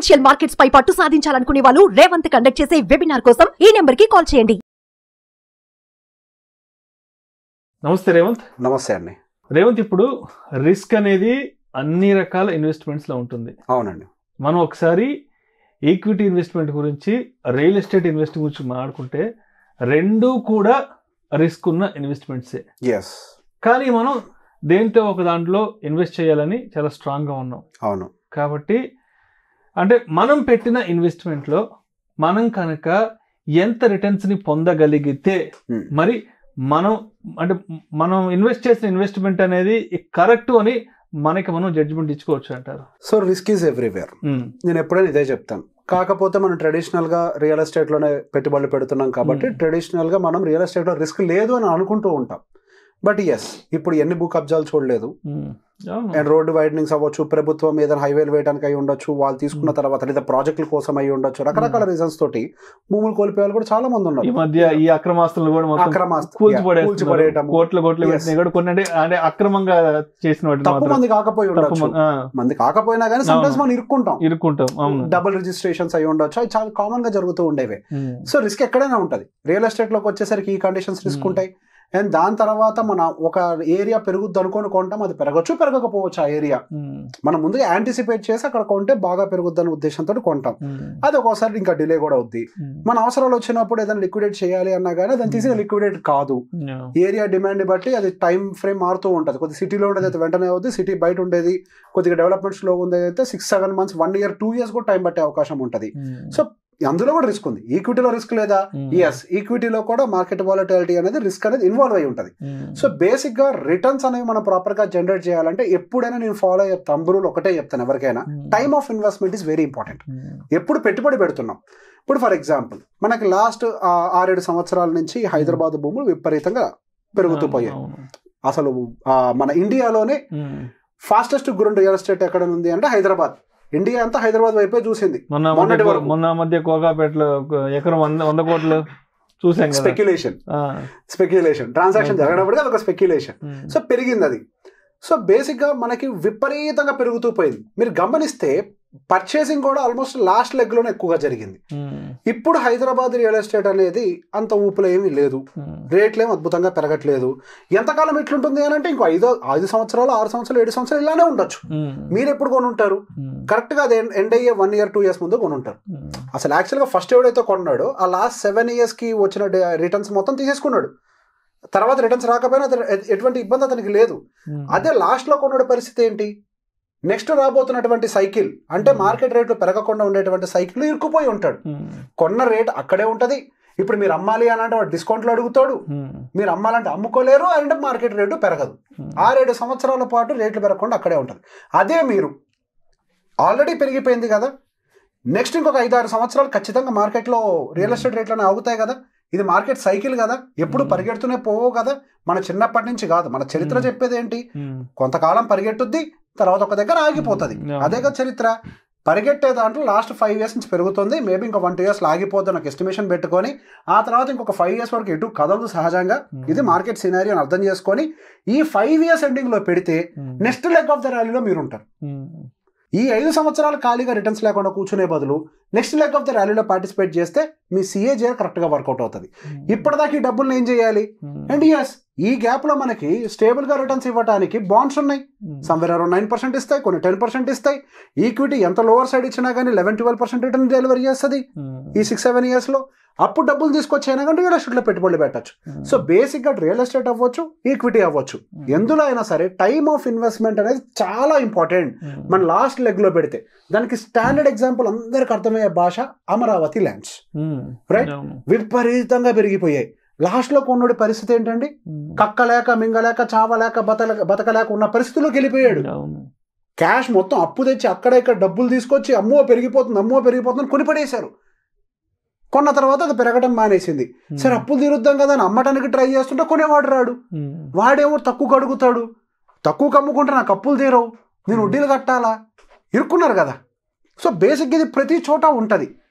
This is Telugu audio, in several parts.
ఫైనాన్షియల్ మార్కెట్స్ పై పట్టు సాధించాలనుకునే వాళ్ళు రేవంత్ కండక్ట్ చేసే వెబినార్ కోసం ఈ నెంబర్ కి కాల్ చేయండి నమస్తే రేవంత్ నమస్తే అండి రేవంత్ ఇప్పుడు రిస్క్ అనేది అన్ని రకాల ఇన్వెస్ట్మెంట్స్ లో ఉంటుంది అవునండి మనం ఒకసారి ఈక్విటీ ఇన్వెస్ట్మెంట్ గురించి రియల్ ఎస్టేట్ ఇన్వెస్ట్మెంట్ గురించి మాట్లాడుకుంటే రెండు కూడా రిస్క్ ఉన్న ఇన్వెస్ట్మెంట్సే ఎస్ కానీ మనం దేంతో ఒక దాంట్లో ఇన్వెస్ట్ చేయాలని చాలా స్ట్రాంగ్గా ఉన్నాం అవును కాబట్టి అంటే మనం పెట్టిన ఇన్వెస్ట్మెంట్లో మనం కనుక ఎంత రిటర్న్స్ని పొందగలిగితే Hmm. మరి మనం అంటే మనం ఇన్వెస్ట్ చేసిన ఇన్వెస్ట్మెంట్ అనేది కరెక్ట్ అని మనకి మనం జడ్జిమెంట్ ఇచ్చుకోవచ్చు అంటారు సో రిస్క్ ఈజ్ ఎవ్రీవేర్ నేను ఎప్పుడైనా ఇదే చెప్తాను కాకపోతే మనం ట్రెడిషనల్ గా రియల్ ఎస్టేట్ లోనే పెట్టుబడులు పెడుతున్నాం కాబట్టి Hmm. ట్రెడిషనల్ గా మనం రియల్ ఎస్టేట్ లో రిస్క్ లేదు అని అనుకుంటూ ఉంటాం బట్ ఎస్ ఇప్పుడు ఎన్ని భూ కబ్జాలు చూడలేదు అండ్ రోడ్డు వైడనింగ్స్ అవ్వచ్చు ప్రభుత్వం ఏదైనా హైవేలు వేయడానికి అయి ఉండొచ్చు వాళ్ళు తీసుకున్న Hmm. తర్వాత లేదా ప్రాజెక్టుల కోసం అయి ఉండొచ్చు రకరకాల రీజన్స్ తోటి భూములు కోల్పోయే వాళ్ళు కూడా చాలా మంది ఈ ఉన్నారు మధ్య ఈ అక్రమాస్తులు కూడా మొత్తం అక్రమాస్త- కూల్చి yeah, పడేస్తున్నారు. కూల్చి పడేయటము. కోట్ల కోట్లు Yes. పెట్టినాయి కూడా కొన్ని అంటే అంటే అక్రమంగా చేసిన వాటిని తప్పు మాత్రం మంది కాకపోయి తప్పు ఉండొచ్చు మన- ఆ, మంది కాకపోయినా కానీ సమ్టైమ్స్ అవును. మనం ఇరుక్కుంటాం ఇరుక్కుంటాం అవును డబుల్ రిజిస్ట్రేషన్స్ అయి ఉండొచ్చు అవి చాలా కామన్ గా జరుగుతూ ఉండేవి ఉమ్, సో రిస్క్ ఎక్కడైనా ఉంటుంది రియల్ ఎస్టేట్ లోకి వచ్చేసరికి ఈ కండిషన్స్ రిస్క్ Hmm. ఉంటాయి అండ్ దాని తర్వాత మన ఒక ఏరియా పెరుగుద్ది అనుకొని కొంటాం అది పెరగచ్చు పెరగకపోవచ్చు ఆ ఏరియా ఉమ్, మనం ముందుగా యాంటిసిపేట్ చేసి అక్కడ కొంటే బాగా పెరుగుద్ది అనే ఉద్దేశంతో కొంటాం ఉమ్, అది ఒక్కోసారి ఇంకా డిలే కూడా అవుద్ది ఉమ్, మన అవసరాలు వచ్చినప్పుడు ఏదైనా లిక్విడేట్ చేయాలి అన్నా కానీ దాన్ని తీసి Hmm. లిక్విడేట్ కాదు yeah. ఏరియా డిమాండ్ బట్టి అది టైం ఫ్రేమ్ మారుతూ ఉంటుంది కొద్ది సిటీలో ఉండేది అయితే వెంటనే అవుతుంది సిటీ బయట ఉండేది కొద్దిగా డెవలప్మెంట్స్ లో ఉండేది అయితే six seven months one year two years కూడా టైం పట్టే అవకాశం ఉంటుంది ఉమ్, సో అందులో కూడా రిస్క్ ఉంది ఈక్విటీలో రిస్క్ లేదా ఉమ్, ఎస్ ఈక్విటీలో కూడా మార్కెట్ వాలటాలిటీ అనేది రిస్క్ అనేది ఇన్వాల్వ్ అయి ఉంటుంది ఉమ్, సో బేసిక్ గా రిటర్న్స్ అనేవి మనం ప్రాపర్ గా జనరేట్ చేయాలంటే ఎప్పుడైనా నేను ఫాలో అయ్యే తంబురులు ఒకటే చెప్తాను ఎవరికైనా um, time of investment is very important um, ఎప్పుడు పెట్టుబడి పెడుతున్నాం ఇప్పుడు ఫర్ ఎగ్జాంపుల్ మనకి లాస్ట్ ఆరేడు సంవత్సరాల నుంచి హైదరాబాద్ భూములు విపరీతంగా పెరుగుతూ పోయాయి అవును, అసలు ఆ, మన ఇండియాలోనే um. Fastest grown real estate ఎక్కడ ఉంది అంటే హైదరాబాద్ ఇండియా అంతా హైదరాబాద్ వైపే చూసింది మొన్న మొన్నటి మధ్య వరకు. మొన్న మధ్య కోకాపేటలో ఒక ఎకరం వంద వంద కోట్లు చూసాం కదా స్పెక్యులేషన్ ఆ, స్పెక్యులేషన్ ట్రాన్సాక్షన్ Okay. జరగనప్పుడు అది ఒక స్పెక్యులేషన్ ఉమ్, సో పెరిగింది అది సో బేసిక్గా మనకి విపరీతంగా పెరుగుతూ పోయింది మీరు గమనిస్తే పర్చేసింగ్ కూడా ఆల్మోస్ట్ లాస్ట్ లెగ్లోనే ఎక్కువగా జరిగింది ఉమ్, ఇప్పుడు హైదరాబాద్ రియల్ ఎస్టేట్ అనేది అంత ఊపులో ఏమీ లేదు ఉమ్, రేట్లు ఏమి అద్భుతంగా పెరగట్లేదు ఎంతకాలం ఎట్లుంటుంది అని అంటే ఇంకో ఐదో ఐదు సంవత్సరాలు ఆరు సంవత్సరాలు ఏడు సంవత్సరాలు ఇలానే ఉండొచ్చు ఉమ్, మీరు ఎప్పుడు కొనుంటారు ఉమ్, కరెక్ట్గా అది ఎండ్ అయ్యే వన్ ఇయర్ టూ ఇయర్స్ ముందు కొనుంటారు ఉమ్, అసలు యాక్చువల్గా ఫస్ట్ ఎవడైతే కొన్నాడో ఆ లాస్ట్ సెవెన్ ఇయర్స్కి వచ్చిన రిటర్న్స్ మొత్తం తీసేసుకున్నాడు తర్వాత రిటర్న్స్ రాకపోయినా అతను ఎ- ఎటువంటి ఇబ్బంది అతనికి లేదు ఉమ్, అదే లాస్ట్లో కొన్నాడు పరిస్థితి ఏంటి నెక్స్ట్ రాబోతున్నటువంటి సైకిల్ అంటే Hmm. మార్కెట్ రేట్లు పెరగకుండా ఉండేటువంటి సైకిల్ ఇరుక్కుపోయి ఉంటాడు ఉమ్, కొన్న రేట్ అక్కడే ఉంటది ఇప్పుడు మీరు అమ్మాలి అని అంటే వాడు డిస్కౌంట్లో అడుగుతాడు ఉమ్, మీరు అమ్మాలంటే అమ్ముకోలేరు అంటే మార్కెట్ రేటు పెరగదు ఉమ్, ఆరేడు సంవత్సరాల పాటు రేట్లు పెరగకుండా అక్కడే ఉంటుంది అదే మీరు ఆల్రెడీ పెరిగిపోయింది కదా నెక్స్ట్ ఇంకొక ఐదారు సంవత్సరాలు ఖచ్చితంగా మార్కెట్లో రియల్ ఎస్టేట్ రేట్లోనే ఆగుతాయి కదా ఇది మార్కెట్ సైకిల్ కదా ఎప్పుడు Hmm. పరిగెడుతూనే పోవు కదా మన చిన్నప్పటి నుంచి కాదు మన చరిత్ర Hmm. చెప్పేది ఏంటి ఉమ్, కొంతకాలం పరిగెట్టుద్ది తర్వాత ఒక దగ్గర ఆగిపోతుంది Hmm. అదే కదా చరిత్ర పరిగెట్టే దాంట్లో లాస్ట్ ఫైవ్ ఇయర్స్ నుంచి పెరుగుతుంది మేబీ ఇంకో వన్ టూ ఇయర్స్ ఆగిపోద్ది నాకు ఎస్టిమేషన్ పెట్టుకొని ఆ తర్వాత ఇంకొక ఫైవ్ ఇయర్స్ వరకు ఎటు కదలదు సహజంగా ఉమ్, ఇది మార్కెట్ సినారీ అని అర్థం చేసుకొని ఈ ఫైవ్ ఇయర్స్ ఎండింగ్ లో పెడితే um, next leg of the ర్యాలీలో మీరు ఉంటారు ఉమ్, ఈ ఐదు సంవత్సరాలు ఖాళీగా రిటర్న్స్ లేకుండా కూర్చునే బదులు నెక్స్ట్ లెగ్ ఆఫ్ ద ర్యాలీలో పార్టిసిపేట్ చేస్తే మీ సిఏజే కరెక్ట్గా వర్కౌట్ అవుతుంది ఉమ్, ఇప్పటిదాకా ఈ డబ్బులు ఏం చేయాలి ఉమ్, అండ్ ఎస్ ఈ గ్యాప్ లో మనకి స్టేబుల్ గా రిటర్న్స్ ఇవ్వడానికి బాండ్స్ ఉన్నాయి um, somewhere around nine percent ఇస్తాయి కొన్ని టెన్ పర్సెంట్ ఇస్తాయి ఈక్విటీ ఎంత లోవర్ సైడ్ ఇచ్చినా కానీ eleven twelve percent return delivery చేస్తుంది ఉమ్, ఈ సిక్స్ సెవెన్ ఇయర్స్ లో అప్పుడు డబ్బులు తీసుకొచ్చైనా కానీ రియల్ ఎస్టేట్ లో పెట్టుబడులు పెట్టచ్చు ఉమ్, సో బేసిక్ గా రియల్ ఎస్టేట్ అవ్వచ్చు ఈక్విటీ అవ్వచ్చు ఉమ్, ఎందులో అయినా సరే టైమ్ ఆఫ్ ఇన్వెస్ట్మెంట్ అనేది చాలా ఇంపార్టెంట్ ఉమ్, మన లాస్ట్ లెగ్ లో పెడితే దానికి స్టాండర్డ్ ఎగ్జాంపుల్ అందరికి అర్థమయ్యే భాష అమరావతి ల్యాండ్స్ ఉమ్, Right? అవును, విపరీతంగా పెరిగిపోయాయి లాస్ట్ లో కొన్నోడి పరిస్థితి ఏంటండి ఉమ్, కక్కలేక మింగలేక చావలేక బతక బతకలేక ఉన్న పరిస్థితిలోకి వెళ్ళిపోయాడు అవును, క్యాష్ మొత్తం అప్పు తెచ్చి అక్కడ ఇక్కడ డబ్బులు తీసుకొచ్చి అమ్మో పెరిగిపోతుంది అమ్మో పెరిగిపోతుంది కొని పడేశారు కొన్న తర్వాత అది పెరగడం మానేసింది ఉమ్, సరే అప్పులు తీరుద్దాం కదా అని అమ్మటానికి ట్రై చేస్తుంటే కొనేవాడు రాడు ఉమ్, వాడేమో తక్కువ అడుగుతాడు తక్కువ అమ్ముకుంటే నాకు అప్పులు తీరవు నేను వడ్డీలు కట్టాలా ఇరుక్కున్నారు కదా సో బేసిక్ ఇది ప్రతి చోట ఉంటుంది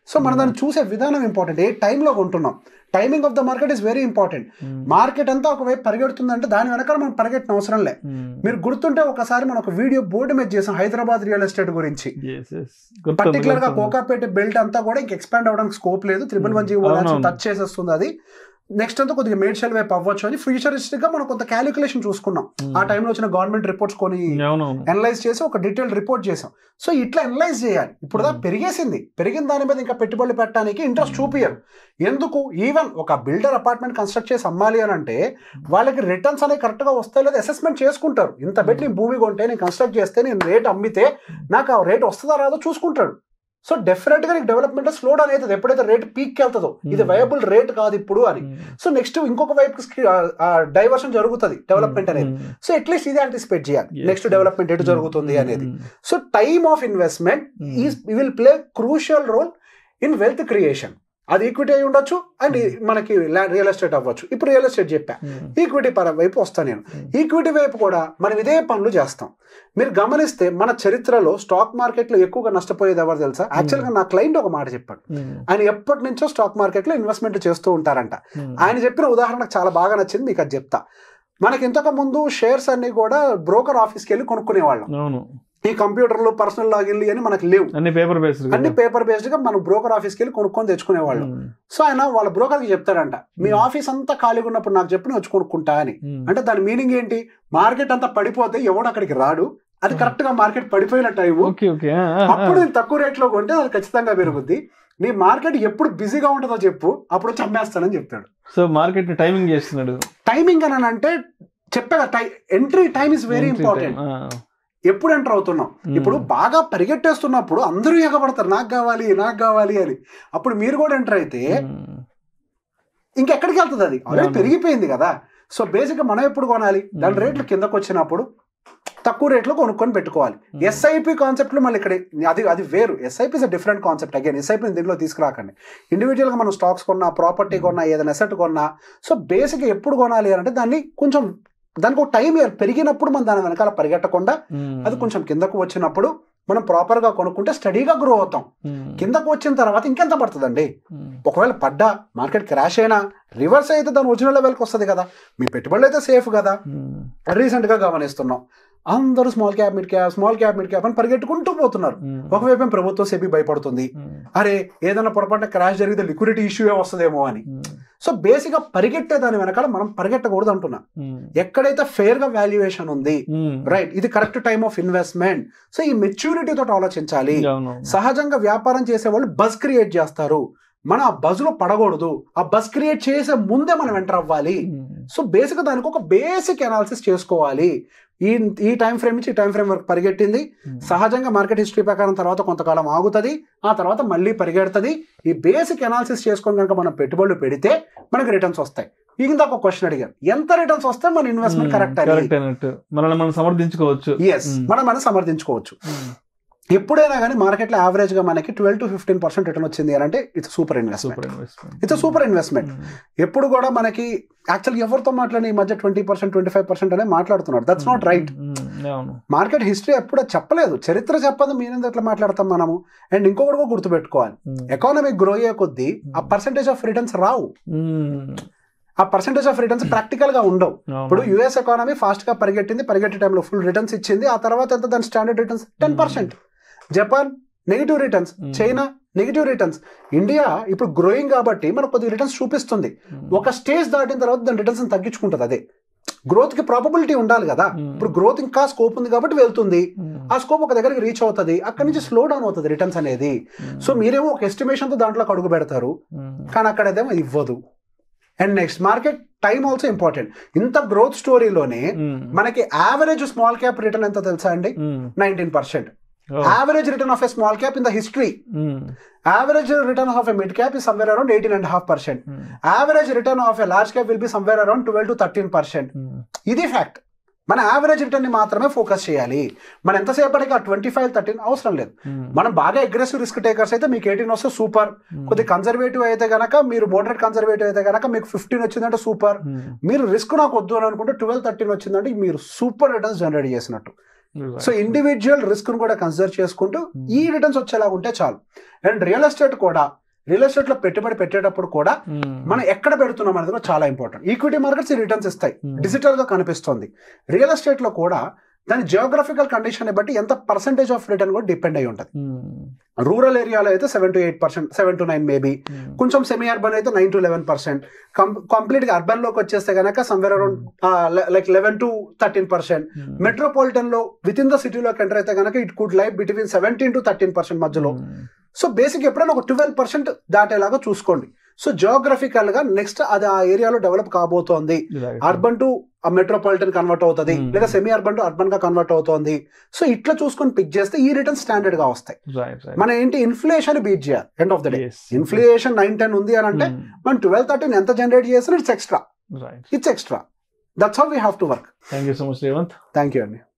సో మనం దాన్ని చూసే విధానం ఇంపార్టెంట్ ఏ టైంలో కొంటున్నాం timing of the market is very important market అంతా ఒకవైపు పరిగెడుతుందంటే దాని వెనకాల మనం పరిగెట్టిన అవసరం లే మీరు గుర్తుంటే ఒకసారి మనం ఒక వీడియో బోర్డు మీద చేసాం హైదరాబాద్ రియల్ ఎస్టేట్ గురించి పర్టికులర్ గా కోకాపేట బెల్ట్ అంతా కూడా ఇంక ఎక్స్పాండ్ అవడానికి స్కోప్ లేదు త్రిబుల్ వన్ జీ అవునవును. టచ్ చేసేస్తుంది అది నెక్స్ట్ అంతా కొద్దిగా మేడ్షల్ వైపు అవ్వచ్చు అని ఫ్యూచరిస్టిక్ గా మనం కొంత క్యాలిక్యులేషన్ చూసుకున్నాం ఆ టైంలో వచ్చిన గవర్నమెంట్ రిపోర్ట్స్ కొని అవునవును అనలైజ్ చేసి ఒక డీటెయిల్ రిపోర్ట్ చేసాం సో ఇట్లా అనలైజ్ చేయాలి ఇప్పుడు దా Hmm. పెరిగేసింది పెరిగిన దాని మీద ఇంకా పెట్టుబడులు పెట్టడానికి ఇంట్రెస్ట్ చూపియరు ఎందుకు ఈవెన్ ఒక బిల్డర్ అపార్ట్మెంట్ కన్స్ట్రక్ట్ చేసి అమ్మాలి అని అంటే వాళ్ళకి రిటర్న్స్ అనేవి కరెక్ట్ గా వస్తాయి లేదా అసెస్మెంట్ చేసుకుంటారు ఇంత పెట్టి నేను భూమి కొంటే నేను కన్స్ట్రక్ట్ చేస్తే నేను రేట్ అమ్మితే నాకు ఆ రేట్ వస్తుందా రాదో చూసుకుంటాడు సో డెఫినెట్ గా నీకు డెవలప్మెంట్ స్లో డౌన్ అవుతుంది ఎప్పుడైతే రేట్ పీక్ వెళ్తుందో ఇది Hmm. వయబుల్ రేట్ కాదు ఇప్పుడు అని సో నెక్స్ట్ ఇంకొక వైపు డైవర్షన్ జరుగుతుంది డెవలప్మెంట్ అనేది సో అట్లీస్ట్ ఇది అంటిసిపేట్ చేయాలి Yes. నెక్స్ట్ డెవలప్మెంట్ ఎటు జరుగుతుంది అనేది so time of investment is will play crucial role in wealth creation అది ఈక్విటీ అయి ఉండొచ్చు అండ్ మనకి రియల్ ఎస్టేట్ అవ్వచ్చు ఇప్పుడు రియల్ ఎస్టేట్ చెప్పా ఈక్విటీ పర వైపు వస్తాను నేను ఈక్విటీ వైపు కూడా మనం ఇదే పనులు చేస్తాం మీరు గమనిస్తే మన చరిత్రలో స్టాక్ మార్కెట్లో ఎక్కువగా నష్టపోయేది ఎవరు తెలుసా యాక్చువల్గా నా క్లయింట్ ఒక మాట చెప్పాడు ఆయన ఎప్పటి నుంచో స్టాక్ మార్కెట్లో ఇన్వెస్ట్మెంట్ చేస్తూ ఉంటారంట ఆయన చెప్పిన ఉదాహరణ నాకు చాలా బాగా నచ్చింది మీకు అది చెప్తా మనకి ఇంతకు ముందు షేర్స్ అన్ని కూడా బ్రోకర్ ఆఫీస్కి వెళ్ళి కొనుక్కునేవాళ్ళం అవును ఈ కంప్యూటర్లు పర్సనల్ లాగిన్లు అని మనకి లేవు అన్ని పేపర్ బేస్డ్ అన్ని పేపర్ బేస్డ్ గా మనం బ్రోకర్ ఆఫీస్కి వెళ్ళి కొనుక్కొని తెచ్చుకునేవాళ్ళం సో ఆయన వాళ్ళ బ్రోకర్కి చెప్తాడంట మీ Hmm. ఆఫీస్ అంతా ఖాళీగా ఉన్నప్పుడు నాకు చెప్పి నేను వచ్చి కొనుక్కుంటా అని అంటే దాని మీనింగ్ ఏంటి మార్కెట్ అంతా పడిపోతే ఎవడు అక్కడికి రాడు అది Hmm. కరెక్ట్ గా మార్కెట్ పడిపోయిన టైం ఓకే ఓకే అప్పుడు నేను తక్కువ రేట్ లో కొంటే అది ఖచ్చితంగా పెరుగుద్ది నీ మార్కెట్ ఎప్పుడు బిజీగా ఉంటుందో చెప్పు అప్పుడు వచ్చి అమ్మేస్తానని చెప్తాడు సో మార్కెట్ టైమింగ్ చేస్తున్నాడు టైమింగ్ అని అంటే చెప్పే టై entry time is very Entry important time. ఆ. ఎప్పుడు ఎంటర్ అవుతున్నాం Hmm. ఇప్పుడు బాగా పరిగెట్టేస్తున్నప్పుడు అందరూ ఎగబడతారు నాకు కావాలి నాకు కావాలి అని అప్పుడు మీరు కూడా ఎంటర్ అయితే Hmm. ఇంకెక్కడికి వెళ్తుంది అది ఆల్రెడీ అవును. పెరిగిపోయింది కదా సో బేసిక్గా మనం ఎప్పుడు కొనాలి దాని Hmm. రేట్లు కిందకు వచ్చినప్పుడు తక్కువ రేట్లో కొనుక్కొని పెట్టుకోవాలి Hmm. ఎస్ఐపి కాన్సెప్ట్ మళ్ళీ ఇక్కడ అది అది వేరు SIP is different concept again SIP దీంట్లో తీసుకురాకండి ఇండివిజువల్గా మనం స్టాక్స్ కొన్నా ప్రాపర్టీ కొన్నా ఏదైనా అసెట్ కొన్నా సో బేసిక్గా ఎప్పుడు కొనాలి అని అంటే దాన్ని కొంచెం దానికి ఒక టైం పెరిగినప్పుడు మనం దాని వెనకాల పరిగెట్టకుండా Hmm. అది కొంచెం కిందకు వచ్చినప్పుడు మనం ప్రాపర్గా కొనుక్కుంటే స్టడీగా గ్రో అవుతాం Hmm. కిందకు వచ్చిన తర్వాత ఇంకెంత పడుతుందండి Hmm. ఒకవేళ పడ్డా మార్కెట్ క్రాష్ అయినా రివర్స్ అయితే దాని ఒరిజినల్ లెవెల్కి వస్తుంది కదా మీ పెట్టుబడులు అయితే సేఫ్ కదా Hmm. రీసెంట్గా గమనిస్తున్నాం అందరూ small cap mid cap small cap mid cap అని పరిగెట్టుకుంటూ పోతున్నారు Hmm. ఒకవైపు ఏమో ప్రభుత్వం సెబీ భయపడుతుంది Hmm. అరే ఏదైనా పొరపాటున క్రాష్ జరిగితే లిక్విడిటీ ఇష్యూ వస్తుందేమో అని Hmm. సో బేసిక్గా పరిగెట్టే దాని వెనకాల మనం పరిగెట్టకూడదు అంటున్నా Hmm. ఎక్కడైతే ఫెయిర్గా వాల్యుయేషన్ ఉంది Hmm. రైట్ ఇది correct time of investment so ఈ మెచ్యూరిటీ తోటి ఆలోచించాలి అవును సహజంగా వ్యాపారం చేసే వాళ్ళు బజ్ క్రియేట్ చేస్తారు మనం ఆ బజ్ లో పడకూడదు ఆ బజ్ క్రియేట్ చేసే ముందే మనం ఎంటర్ అవ్వాలి Hmm. సో బేసిక్ దానికి ఒక బేసిక్ అనాలిసిస్ చేసుకోవాలి ఈ ఈ టైం ఫ్రేమ్ నుంచి ఈ టైం ఫ్రేమ్ వరకు పరిగెట్టింది Hmm. సహజంగా మార్కెట్ హిస్టరీ ప్రకారం తర్వాత కొంతకాలం ఆగుతుంది ఆ తర్వాత మళ్ళీ పరిగెడుతుంది ఈ బేసిక్ అనాలిసిస్ చేసుకొని కనుక మనం పెట్టుబడులు పెడితే మనకి రిటర్న్స్ వస్తాయి ఇందాక ఒక క్వశ్చన్ అడిగారు ఎంత రిటర్న్స్ వస్తే మన ఇన్వెస్ట్మెంట్ Hmm. కరెక్ట్ కరెక్ట్ అన్నట్టు మనల్ని మనం సమర్థించుకోవచ్చు ఎస్ Hmm. మనం మనం సమర్థించుకోవచ్చు Hmm. ఎప్పుడైనా కానీ మార్కెట్లో యావరేజ్ గా మనకి twelve to fifteen percent return వచ్చింది అని అంటే it's super investment super investment it's super investment Hmm. ఎప్పుడు కూడా మనకి యాక్చువల్ ఎవరితో మాట్లాడిన ఈ మధ్య twenty percent twenty five percent అనే మాట్లాడుతున్నారు దట్స్ నాట్ రైట్ Hmm. అవును మార్కెట్ హిస్టరీ ఎప్పుడు అది చెప్పలేదు చరిత్ర చెప్పదు మీరెందుకు ఎట్లా మాట్లాడతాం మనము అండ్ ఇంకొకటి కూడా గుర్తుపెట్టుకోవాలి Hmm. ఎకానమీ గ్రో అయ్యే కొద్దీ ఆ పర్సెంటేజ్ ఆఫ్ రిటర్న్స్ రావు Hmm. ఆ పర్సెంటేజ్ ఆఫ్ రిటర్న్స్ ప్రాక్టికల్ గా ఉండవు అవును. ఇప్పుడు యుఎస్ ఎకానమీ ఫాస్ట్ గా పరిగెట్టింది పరిగెట్టే టైంలో ఫుల్ రిటర్న్స్ ఇచ్చింది ఆ తర్వాత ఎంత దాని standard returns ten percent Japan negative returns Hmm. China negative returns India ఇప్పుడు గ్రోయింగ్ కాబట్టి మనకు కొద్దిగా రిటర్న్స్ చూపిస్తుంది Hmm. ఒక స్టేజ్ దాటిన తర్వాత దాని రిటర్న్స్ తగ్గించుకుంటుంది అదే గ్రోత్ కి ప్రాబబిలిటీ ఉండాలి కదా Hmm. ఇప్పుడు గ్రోత్ ఇంకా స్కోప్ ఉంది కాబట్టి వెళ్తుంది Hmm. ఆ స్కోప్ ఒక దగ్గరికి రీచ్ అవుతుంది అక్కడి నుంచి స్లో డౌన్ అవుతుంది రిటర్న్స్ అనేది Hmm. సో మీరేమో ఒక ఎస్టిమేషన్ తో దాంట్లో అడుగు పెడతారు Hmm. కానీ అక్కడేదేమో ఇవ్వదు and next market time also important ఇంత గ్రోత్ స్టోరీలోనే Hmm. మనకి యావరేజ్ స్మాల్ క్యాప్ రిటర్న్ ఎంత తెలుసా అండి Hmm. Nineteen percent Oh. Average return of a small cap in the history Hmm. Average return of a mid cap is somewhere around eighteen and half percent Hmm. Average return of a large cap will be somewhere around twelve to thirteen percent Hmm. ఇది ఫ్యాక్ట్ మన యావరేజ్ రిటర్న్ ని మాత్రమే ఫోకస్ చేయాలి మన ఎంతసేపటికి ఆ ట్వంటీ ఫైవ్ థర్టీన్ అవసరం లేదు Hmm. మనం బాగా అగ్రెసివ్ రిస్క్ టేకర్స్ అయితే మీకు ఎయిటీన్ వస్తే సూపర్ Hmm. కొద్ది కన్సర్వేటివ్ అయితే గనక మీరు మోడరేట్ కన్సర్వేటివ్ అయితే గనక మీకు ఫిఫ్టీన్ వచ్చిందంటే సూపర్ Hmm. మీరు రిస్క్ నాకు వద్దు అని అనుకుంటే ట్వెల్వ్ థర్టీన్ వచ్చిందంటే మీరు సూపర్ రిటర్న్స్ జనరేట్ చేసినట్టు సో ఇండివిజువల్ రిస్క్ కూడా కన్సిడర్ చేసుకుంటూ ఈ రిటర్న్స్ వచ్చేలాగా ఉంటే చాలు అండ్ రియల్ ఎస్టేట్ కూడా రియల్ ఎస్టేట్ లో పెట్టుబడి పెట్టేటప్పుడు కూడా మనం ఎక్కడ పెడుతున్నాం అనేది కూడా చాలా ఇంపార్టెంట్ ఈక్విటీ మార్కెట్స్ రిటర్న్స్ ఇస్తాయి డిజిటల్ గా కనిపిస్తుంది రియల్ ఎస్టేట్ లో కూడా దాని జియోగ్రఫికల్ కండిషన్ బట్టి ఎంత పర్సెంటేజ్ ఆఫ్ రిటర్న్ కూడా డిపెండ్ అయి ఉంటుంది రూరల్ ఏరియాలో అయితే seven to eight percent seven to nine maybe కొంచెం సెమీ అర్బన్ అయితే nine to eleven percent complete గా అర్బన్ లోకి వచ్చేస్తే కనుక somewhere around like eleven to thirteen percent metropolitan లో విత్ ఇన్ ద సిటీలోకి ఎంటర్ అయితే కనుక it could life between seventeen to thirteen percent మధ్యలో సో బేసిక్ ఎప్పుడైనా ఒక ట్వెల్వ్ పర్సెంట్ దాటేలాగా చూసుకోండి సో జియోగ్రఫికల్ గా నెక్స్ట్ అది ఆ ఏరియాలో డెవలప్ కాబోతోంది అర్బన్ టు మెట్రోపాలిటన్ కన్వర్ట్ అవుతుంది Hmm. లేదా సెమీ అర్బన్ టు అర్బన్ గా కన్వర్ట్ అవుతుంది సో ఇట్లా చూసుకొని పిక్ చేస్తే ఈ రిటర్న్ స్టాండర్డ్ గా వస్తాయి మన ఏంటి ఇన్ఫ్లేషన్ బీట్ చేయాలి end of the day inflation nine ten ఉంది అని అంటే మనం ట్వెల్వ్ థర్టీన్ ఎంత జనరేట్ చేసినా it's extra right it's extra that's how we have to work thank you so much Revanth thank you అండి